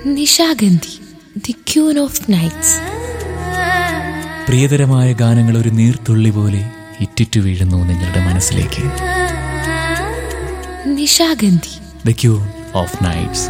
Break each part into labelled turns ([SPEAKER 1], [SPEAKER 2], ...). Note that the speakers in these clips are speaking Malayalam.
[SPEAKER 1] Nishagandhi the queen of nights
[SPEAKER 2] പ്രിയതരമായ ഗാനങ്ങൾ ഒരു നീർത്തുള്ളി പോലെ ഇറ്റിറ്റു വീഴുന്നു നിങ്ങളുടെ മനസ്സിലേക്ക്
[SPEAKER 1] Nishagandhi
[SPEAKER 2] the queen of nights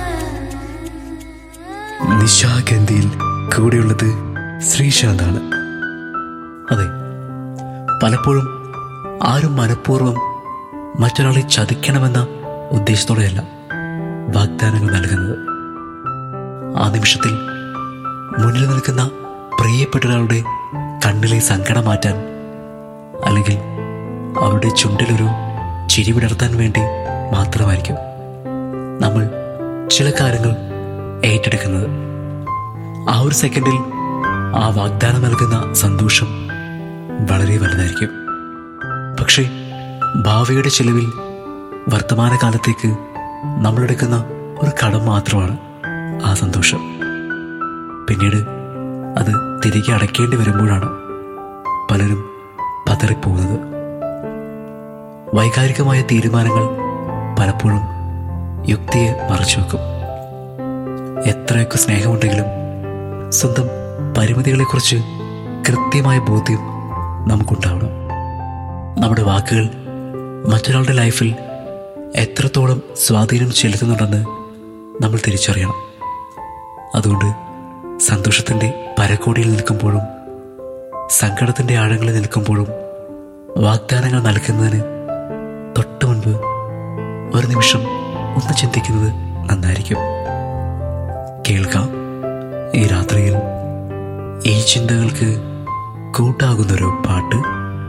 [SPEAKER 3] നിശാഗന്ധിയിൽ കൂടെയുള്ളത് ശ്രീശാന്താണ് അതെ പലപ്പോഴും ആരും മനഃപൂർവ്വം മറ്റൊരാളെ ചതിക്കണമെന്ന ഉദ്ദേശത്തോടെയല്ല വാഗ്ദാനങ്ങൾ നൽകുന്നത് ആ നിമിഷത്തിൽ മുന്നിൽ നിൽക്കുന്ന പ്രിയപ്പെട്ട ഒരാളുടെ കണ്ണിലെ സങ്കടം മാറ്റാൻ അല്ലെങ്കിൽ അവരുടെ ചുണ്ടിലൊരു ചിരി വിടർത്താൻ വേണ്ടി മാത്രമായിരിക്കും നമ്മൾ ചില കാര്യങ്ങൾ ഏറ്റെടുക്കുന്നത് ആ ഒരു സെക്കൻഡിൽ ആ വാഗ്ദാനം നൽകുന്ന സന്തോഷം വളരെ വലുതായിരിക്കും പക്ഷേ ഭാവിയുടെ ചെലവിൽ വർത്തമാനകാലത്തേക്ക് നമ്മളെടുക്കുന്ന ഒരു കടം മാത്രമാണ് ആ സന്തോഷം പിന്നീട് അത് തിരികെ അടയ്ക്കേണ്ടി വരുമ്പോഴാണ് പലരും പതറിപ്പോകുന്നത് വൈകാരികമായ തീരുമാനങ്ങൾ പലപ്പോഴും യുക്തിയെ മറച്ചു വെക്കും എത്രയൊക്കെ സ്നേഹമുണ്ടെങ്കിലും സ്വന്തം പരിമിതികളെക്കുറിച്ച് കൃത്യമായ ബോധ്യം നമുക്കുണ്ടാവണം നമ്മുടെ വാക്കുകൾ മറ്റൊരാളുടെ ലൈഫിൽ എത്രത്തോളം സ്വാധീനം ചെലുത്തുന്നുണ്ടെന്ന് നമ്മൾ തിരിച്ചറിയണം അതുകൊണ്ട് സന്തോഷത്തിൻ്റെ പരക്കോടിയിൽ നിൽക്കുമ്പോഴും സങ്കടത്തിൻ്റെ ആഴങ്ങളിൽ നിൽക്കുമ്പോഴും വാഗ്ദാനങ്ങൾ നൽകുന്നതിന് തൊട്ട് മുൻപ് ഒരു നിമിഷം ഒന്ന് ചിന്തിക്കുന്നത് നന്നായിരിക്കും കേൾക്കാം ഈ രാത്രിയിൽ ഈ ചിന്തകൾക്ക് കൂട്ടാകുന്നൊരു പാട്ട്